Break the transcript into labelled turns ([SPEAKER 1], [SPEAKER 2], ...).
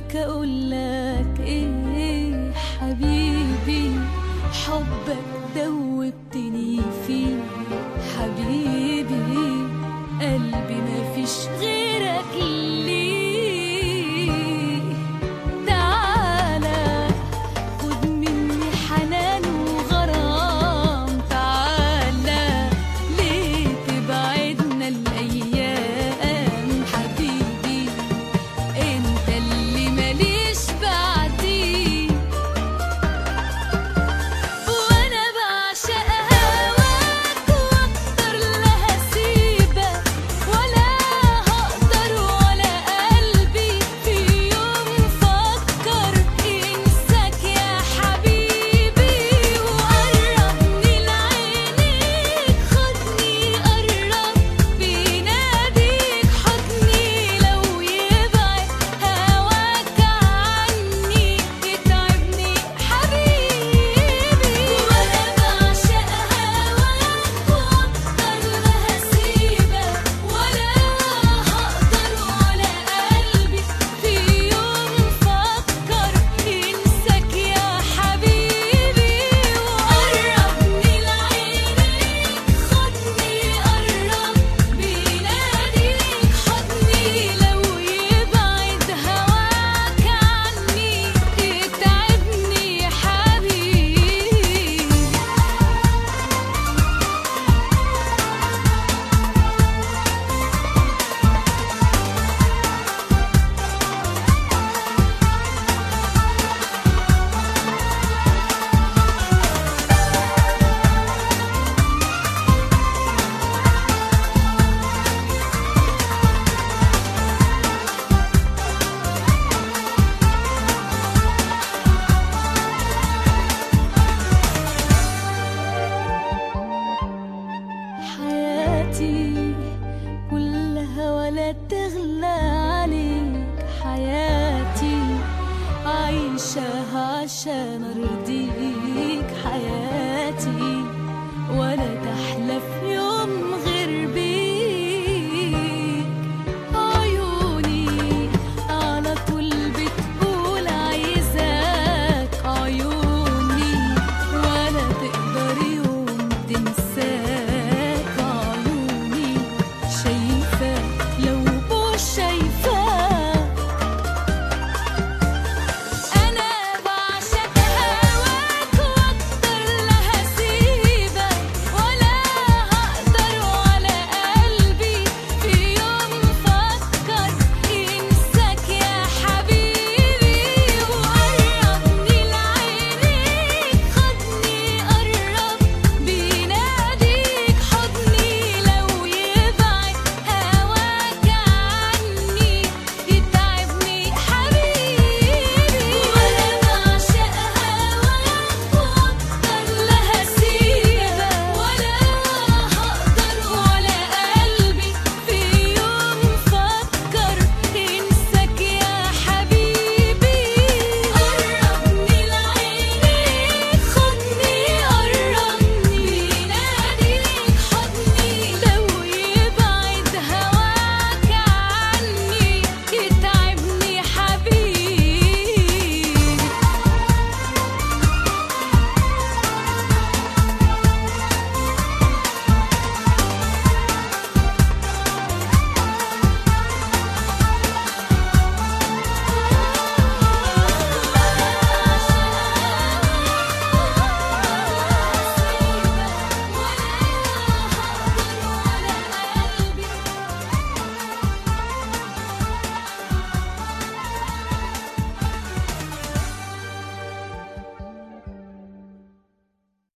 [SPEAKER 1] لك اقول لك ايه حبيبي حبك دوبتني فيه حبيبي قلبي مفيش غيرك ليه تعالى خد مني حنان وغرام تعالى ليه تبعدنا الايام حبيبي انت اللي ماليش بعديه وانا بعشق هواك واكتر لا هسيبك ولا هقدر ولا قلبي في يوم فكر انساك يا حبيبي وقربني لعينيك خدني قرب بيناديك حضني لو يبعد هواك عني يتعبني حبيبي وانا بعشق هواك واكتر لا هسيبك ولا هقدر ولا قلبي في يوم فكر انساك يا حبيبي وقربني لعينيك خدني قرب بيناديك حضني لو يبعد هواك عني يتعبني حبيبي حياتي كلها ولا تغلى عليك حياتي عايشة عشان أرضيك